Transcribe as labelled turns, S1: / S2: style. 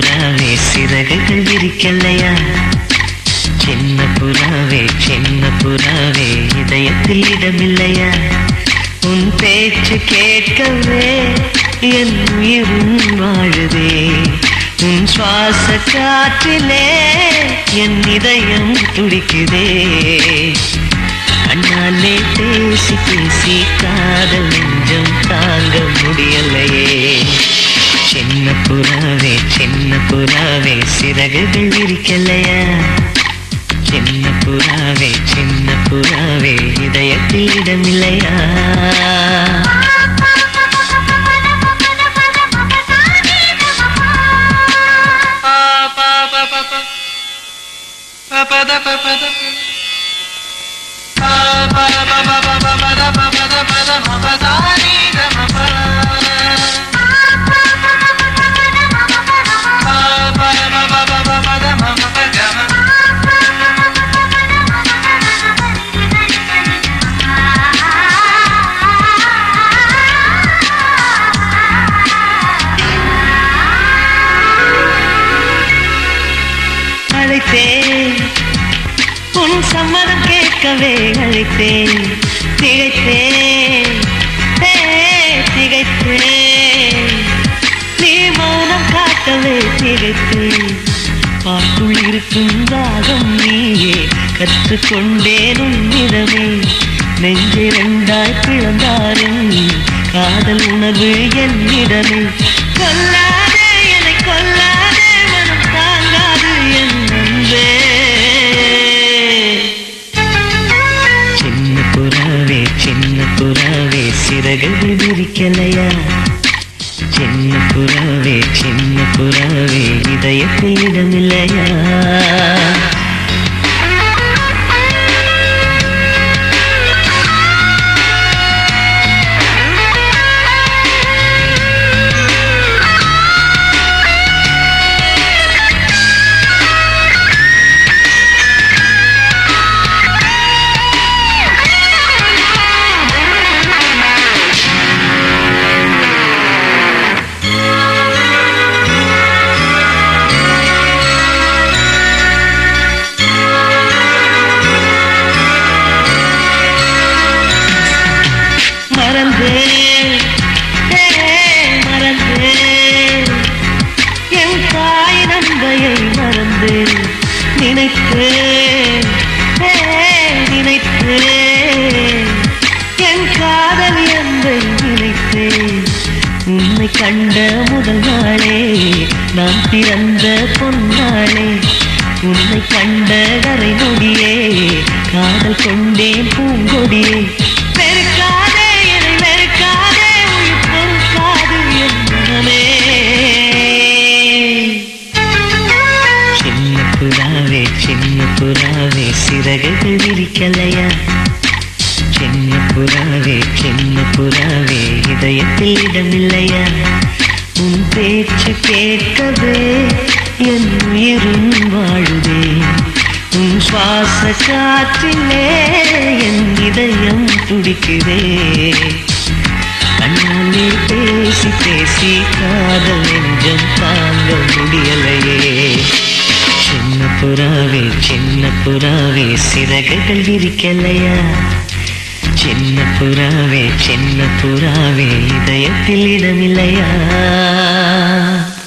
S1: புறாவே சிறகுகள் விரிக்கலையா சின்ன புறாவே சின்ன புறாவே இதயத்தில் இடமில்லையா உன் பேச்சு கேட்கவே என் உயிரும் வாழுதே உன் சுவாச காற்றிலே என் இதயம் துடிக்குதே கண்ணாலே பேசி பேசி காதல் நெஞ்சம் தாங்க முடியலையே சின்ன புறாவே சின்ன புறாவே சிறகுகள் விரிக்கலையா சின்ன புறாவே சின்ன புறாவே இதயத்தில் இடமில்லையா அழைத்தேன் உன் சம்மதம் கேட்கவே அழைத்தேன் திகைத்தேன் ஏ, திகைத்தேன் நீ மௌனம் காட்டவே திகைத்தேன் பாட்டுள் இருக்கும் தாகம் நீயே கற்றுக்கொண்டேன் உன்னிடமே நெஞ்சிரண்டாய் பிளந்தாலும் காதல் உணர்வு என்னிடமே கொல்லாதே என்னை கொல்லாதே மனம் தாங்காது என் அன்பே சின்ன புறாவே சின்ன புறாவே சிறகுகள் விரிக்கலையா சின்ன புறாவே சின்ன புறாவே இதயத்தில் இடமில்லையா மறந்தேன் ஏ, மறந்தேன் என் தாய் நந்தையை மறந்தேன் நினைத்தேன் ஏ, நினைத்தேன் என் காதல் என்பை நினைத்தேன் உன்னை கண்ட முதல் நாளே நான் பிறந்த பொன்னாளே உன்னை கண்ட கரை நொடியே காதல் கொண்டேன் பூங்கொடியே வெறுக்காதே என்னை வெறுக்காதே உயிர் பொறுக்காது என் மனமே சின்ன புறாவே சின்ன புறாவே சிறகுகள் விரிக்கலையா சின்ன புறாவே சின்ன புறாவே இதயத்தில் இடமில்லையா உன் பேச்சு கேட்கவே என் உயிரும் வாழுதே உன் சுவாச காற்றிலே என் இதயம் துடிக்குதே கண்ணாலே பேசி பேசி காதல் நெஞ்சம் தாங்க முடியலையே சின்ன புறாவே சின்ன புறாவே சிறகுகள் விரிக்கலையா சின்ன புறாவே சின்ன புறாவே இதயத்தில் இடமில்லையா